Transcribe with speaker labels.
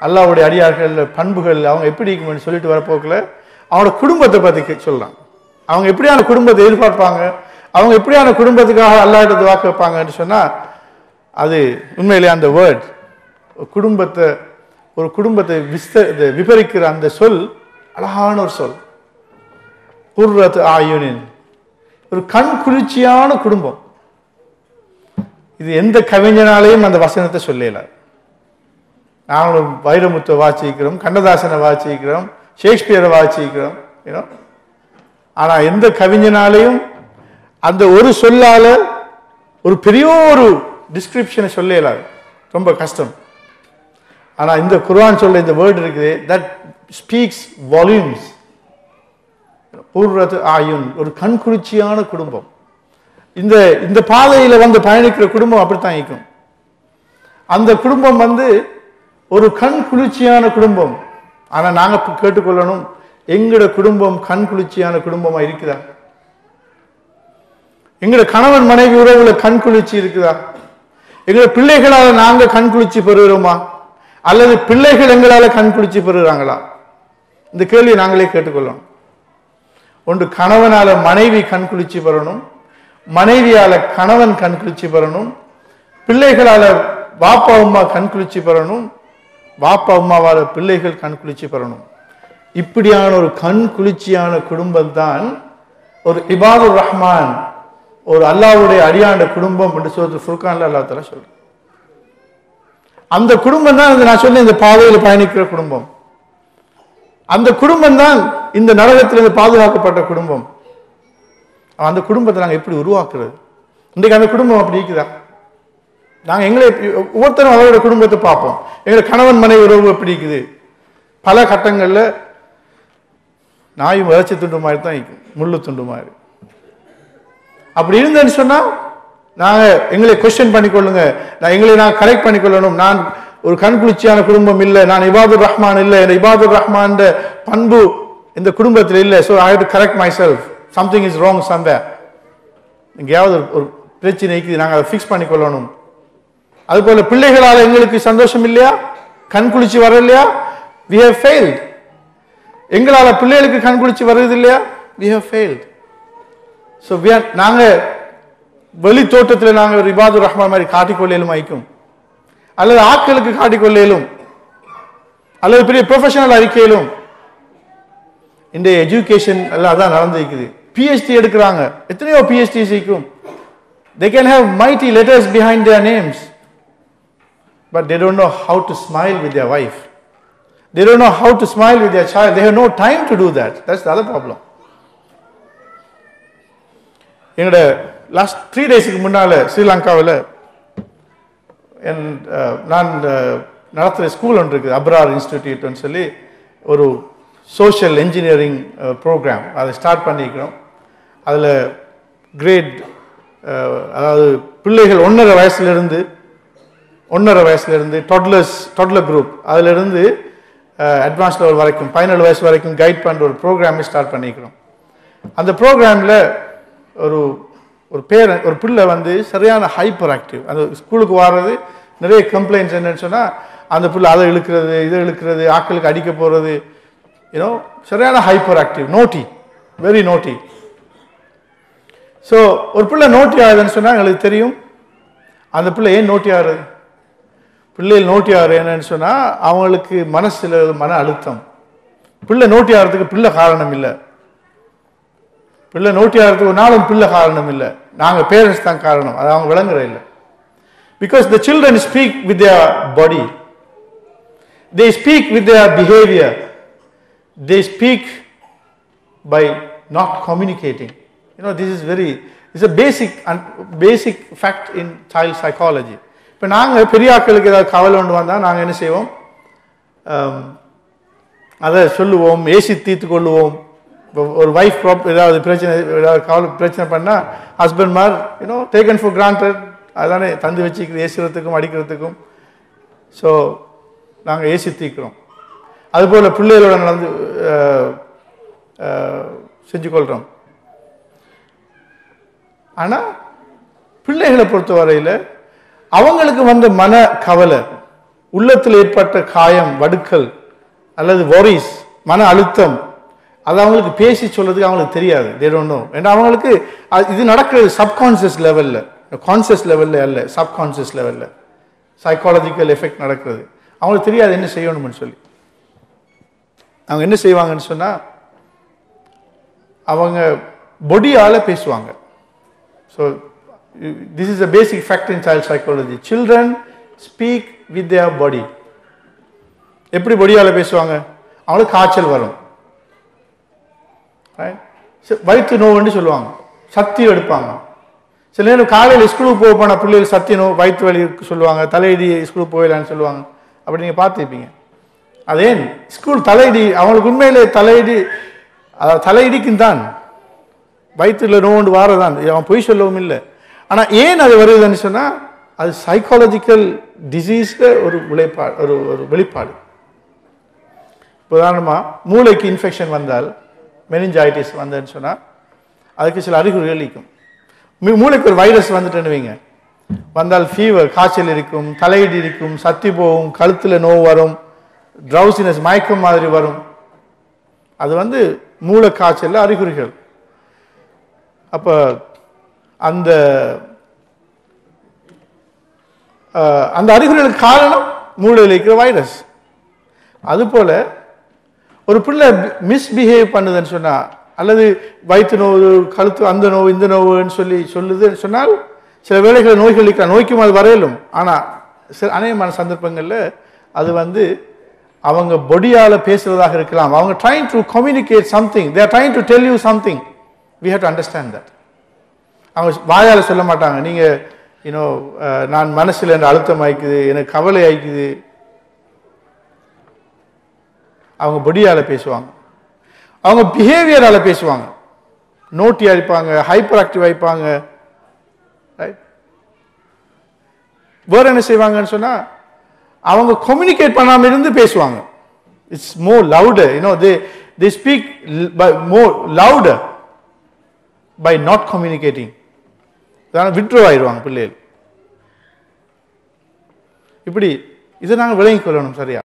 Speaker 1: அல்லாவுடைய அடியார்கள் பண்புகள் அவங்க எப்படி இருக்கும்னு சொல்லிட்டு வரப்போக்கில் அவனோட குடும்பத்தை பற்றி சொல்றான் அவங்க எப்படியான குடும்பத்தை எதிர்பார்ப்பாங்க அவங்க எப்படியான குடும்பத்துக்காக அல்லாஹ்ட்ட வாக்கு வைப்பாங்கன்னு சொன்னா அது உண்மையிலே அந்த வேர்ட் குடும்பத்தை ஒரு குடும்பத்தை விஸ்த இது விவரிக்கிற அந்த சொல் அழகான ஒரு சொல் குர்ரத் ஆயுனின் ஒரு கண் குளிர்ச்சியான குடும்பம் இது எந்த கவிஞனாலையும் அந்த வசனத்தை சொல்லல நாங்களும் வைரமுத்தை வாசிக்கிறோம் கண்ணதாசனை வாசிக்கிறோம் ஷேக்ஸ்பியரை வாசிக்கிறோம் ஏன்னா ஆனா எந்த கவிஞனாலையும் அந்த ஒரு சொல்லால ஒரு பெரிய ஒரு டிஸ்கிரிப்ஷனை சொல்ல இயலாது ரொம்ப கஷ்டம் ஆனா இந்த குர்ஆன் சொல்ல இந்த வேர்ட் இருக்குது தட் ஸ்பீக்ஸ் வால்யூம்ஸ் பூர்வத்து ஆயுன் ஒரு கண்குளிர்ச்சியான குடும்பம் இந்த இந்த பாதையில வந்து பயணிக்கிற குடும்பம் அப்படித்தான் இருக்கும் அந்த குடும்பம் வந்து ஒரு கண் குளிர்ச்சியான குடும்பம் ஆனா நாங்க இப்ப கேட்டுக்கொள்ளணும் எங்கட குடும்பம் கண் குளிர்ச்சியான குடும்பமா இருக்குதா எங்கட கணவன் மனைவி உறவுல கண் குளிர்ச்சி இருக்குதா எங்கட பிள்ளைகளால நாங்க கண் குளிர்ச்சி பெறுகிறோமா அல்லது பிள்ளைகள் எங்களால கண் குளிர்ச்சி பெறுகிறாங்களா இந்த கேள்வியை நாங்களே கேட்டுக்கொள்ளணும் ஒன்று கணவனால மனைவி கண் குளிர்ச்சி பெறணும் மனைவியால கணவன் கண் குளிர்ச்சி பெறணும் பிள்ளைகளால வாப்பா அம்மா கண் குளிர்ச்சி பெறணும் வாப்பா அம்மாவால பிள்ளைகள் கண் குளிர்ச்சி பெறணும் இப்படியான ஒரு கண் குளிர்ச்சியான குடும்பம் தான் ஒரு இபாதுர் ரஹ்மான் ஒரு அல்லாஹ்வுடைய அடியாண்ட குடும்பம் என்று சொல்றது ஃபுர்கான்ல அல்லாஹ் தஆலா சொல்றான் அந்த குடும்பம் தான் இந்த நான் சொன்ன இந்த பாதையில் பயணிக்கிற குடும்பம் அந்த குடும்பம் தான் இந்த நரகத்திலிருந்து பாதுகாக்கப்பட்ட குடும்பம் அந்த குடும்பத்தை நாங்கள் எப்படி உருவாக்குறது இன்றைக்கு அந்த குடும்பம் அப்படி இருக்குதா நாங்கள் எங்களை எப்படி- ஒவ்வொருத்தரும் அவரோட குடும்பத்தை பார்ப்போம் எங்களை கணவன் மனைவி உறவு எப்படி இருக்குது பல கட்டங்களில் நாயும் வளர்ச்சி துண்டு மாதிரி தான் இருக்கும் முள்ளு துண்டு மாதிரி அப்படி இருந்தேன்னு சொன்னா நாங்க எங்களை கொஸ்டின் பண்ணிக்கொள்ளுங்க நான் எங்களை நான் கரெக்ட் பண்ணிக்கொள்ளணும் நான் ஒரு கண்குளிர்ச்சியான குடும்பம் இல்லை நான் இபாதுர் ரஹ்மான் இல்லை இந்த இபாதுர் ரஹ்மான் பண்பு இந்த குடும்பத்தில் இல்லை so I have to correct myself something is wrong someway எங்கேயாவது ஒரு- ஒரு பிரச்சனை இருக்குது நாங்கள் அதை ஃபிக்ஸ் பண்ணிக்கொள்ளணும் அதுபோல பிள்ளைகளால் எங்களுக்கு சந்தோஷம் இல்லையா கண் குளிர்ச்சி வர இல்லையா வி ஹவ் ஃபெயில்ட் எங்களால பிள்ளைகளுக்கு கண் குளிர்ச்சி வருது இல்லையா வி ஹவ் ஃபெயில்ட் ஸோ நாங்கள் வெளி தோட்டத்தில் நாங்கள் ரிபாதுர் ரஹ்மான் மாதிரி காட்டிக்கொள்ளையிலும் ஐக்கும் அல்லது ஆட்களுக்கு காட்டிக்கொள்ளையிலும் அல்லது பெரிய ப்ரொஃபஷனல் அறிக்கையிலும் இந்த எஜுகேஷன் எல்லாம் அதான் நடந்திருக்குது பிஹெச்டி எடுக்கிறாங்க எத்தனையோ பிஹெச்டி சிக்கும் they can have mighty letters behind their names but they don't know how to smile with their wife they don't know how to smile with their child they have no time to do that that's the other problem என்னோட last three டேஸுக்கு முன்னால் ஸ்ரீலங்காவில் என் அஹ், நான் அஹ், நடத்துகிற school ஒன்று இருக்குது அப்ரார் இன்ஸ்டிடியூட்னு சொல்லி ஒரு சோஷியல் இன்ஜினியரிங் ப்ரோக்ராம் அதை ஸ்டார்ட் பண்ணிக்கிறோம் அதில் கிரேட் அதாவது பிள்ளைகள் ஒன்றரை வயசுலேருந்து ஒன்றரை வயசுலேருந்து டொட்லர்ஸ் டொட்லர் குரூப் அதிலிருந்து அட்வான்ஸ் லெவல் வரைக்கும் பதினேழு வயசு வரைக்கும் கைட் பண்ணுற ஒரு ப்ரோக்ராமே ஸ்டார்ட் பண்ணிக்கிறோம் அந்த ப்ரோக்ராமில் ஒரு ஒரு பேர ஒரு பிள்ளை வந்து சரியான ஹைப்பர் ஆக்டிவ் அந்த ஸ்கூலுக்கு வர்றது நிறைய கம்ப்ளைண்ட்ஸ் என்னன்னு சொன்னால் அந்த பிள்ளை அதை இழுக்கிறது இதை இழுக்கிறது ஆட்களுக்கு அடிக்க போகிறது யூனோ சரியான hyper active naughty very naughty so ஒரு பிள்ளை நோட்டி ஆகுதுன்னு சொன்னால் எங்களுக்கு தெரியும் அந்த பிள்ளை ஏன் நோட்டி ஆகுறது பிள்ளைகள் நோட்டி ஆகுறது என்னன்னு சொன்னால் அவங்களுக்கு மனசில் மன அழுத்தம் பிள்ளை நோட்டி ஆகிறதுக்கு பிள்ளை காரணம் இல்லை பிள்ளை நோட்டி ஆகிறதுக்கு ஒரு நாளும் பிள்ளை காரணம் இல்லை நாங்கள் பேரண்ட்ஸ் தான் காரணம் அது அவங்க விளங்குற இல்லை because the children speak with their body they speak with their behaviour they speak by not communicating. You know, this is very, it's a basic and basic fact in child psychology. இப்போ நாங்கள் பெரிய ஆட்களுக்கு ஏதாவது கவலை ஒன்று வந்தால் நாங்கள் என்ன செய்வோம் ஆம், அதை சொல்லுவோம் ஏசி தீர்த்து கொள்ளுவோம் இப்போ ஒரு வைஃப் ப்ராப் ஏதாவது பிரச்சனை ஏதாவது கவலை பிரச்சனை பண்ணால் ஹஸ்பண்ட் மார் யூனோ டேக்கன் ஃபார் கிராண்டட் அதானே தந்து வச்சுக்கிறது ஏசுறதுக்கும் அடிக்கிறதுக்கும் ஸோ நாங்கள் ஏசி தீர்க்கிறோம் அதுபோல் பிள்ளைகளோட நடந்து அஹ், அஹ், செஞ்சு கொள்கிறோம் ஆனால் பிள்ளைகளை பொறுத்த வரையில் அவங்களுக்கு வந்த மன கவலை உள்ளத்தில் ஏற்பட்ட காயம் வடுக்கல் அல்லது worries மன அழுத்தம் அது அவங்களுக்கு பேசி சொல்றதுக்கு அவங்களுக்கு தெரியாது they don't know ஏன்னா அவங்களுக்கு அது- இது நடக்கிறது சப்கான்சியஸ் லெவல்ல கான்சியஸ் லெவல்ல அல்ல சப்கான்சியஸ் லெவல்ல சைக்காலஜிக்கல் எஃபெக்ட் நடக்கிறது அவங்களுக்கு தெரியாது என்ன செய்யணும்னு சொல்லி அவங்க என்ன செய்வாங்கன்னு சொன்னா அவங்க பொடியால பேசுவாங்க so this is a basic fact in child psychology children speak with their body எப்படி பொடியால பேசுவாங்க அவங்களுக்கு காய்ச்சல் வரும் Right? சரி, வயிற்று நோவுன்னு சொல்லுவாங்க சத்தி எடுப்பாங்க சில நேரம் காலையில் ஸ்கூலுக்கு போக போன பிள்ளைகள் சத்தி நோவு வயிற்று வலி சொல்லுவாங்க தலையடி ஸ்கூலுக்கு போயிடலான்னு சொல்லுவாங்க அப்படி நீங்கள் பார்த்துருப்பீங்க அதேன் ஸ்கூல் தலையடி அவங்களுக்கு உண்மையிலே தலையடி அதாவது தலையிடிக்கும் தான் வயிற்றுல நோண்டு வாரதான் அவன் பொய் சொல்லவும் இல்லை ஆனால் ஏன் அது வருதுன்னு சொன்னால் அது சைக்காலஜிக்கல் டிசீஸ்ல ஒரு விளைப்பாடு ஒரு ஒரு வெளிப்பாடு உதாரணமாக மூளைக்கு இன்ஃபெக்ஷன் வந்தால் மெனிஞ்சாய்டிஸ் வந்ததுன்னு சொன்னால் அதுக்கு சில அறிகுறிகள் இருக்கும் மூ- மூளைக்கு ஒரு வைரஸ் வந்துட்டுன்னு வைங்க வந்தால் ஃபீவர் காய்ச்சல் இருக்கும் தலையிடி இருக்கும் சத்தி போகும் கழுத்தில் நோவு வரும் ட்ரௌசினஸ் மயக்கம் மாதிரி வரும் அது வந்து மூளை காய்ச்சல்ல அறிகுறிகள் அப்போ அந்த அஹ், அந்த அறிகுறிகளுக்கு காரணம் மூளையில் இருக்கிற வைரஸ் அதுபோல ஒரு பிள்ளை மிஸ்பிஹேவ் பண்ணுதுன்னு சொன்னா அல்லது வயிற்று நோவு கழுத்து அந்த நோவு இந்த நோவுன்னு சொல்லி சொல்லுதுன்னு சொன்னால் சில வேளைகள் நோய்கள் இருக்கலாம் நோய்க்கும் அது வரையிலும் ஆனால் சில அநேகமான சந்தர்ப்பங்களில் அது வந்து அவங்க பொடியால பேசுறதாக இருக்கலாம் அவங்க trying to communicate something they're trying to tell you something we have to understand that அவங்க வாயால் சொல்ல மாட்டாங்க நீங்கள் யூனோ நான் மனசில் என்ற அழுத்தம் ஆயிக்குது எனக்கு கவலை ஆயிக்குது அவங்க பொடியால் பேசுவாங்க அவங்க பிஹேவியரால் பேசுவாங்க நோட்டியாக இருப்பாங்க ஹைப்பர் ஆக்டிவ் ஆயிப்பாங்க Right? வேற என்ன செய்வாங்கன்னு சொன்னா அவங்க கம்யூனிகேட் பண்ணாம இருந்து பேசுவாங்க it's more louder you know they they speak more louder by not communicating அதனால் விட்ரோ ஆயிடுவாங்க பிள்ளைகள் இப்படி இதை நாங்கள் விளங்கிக் கொள்ளணும் சரியா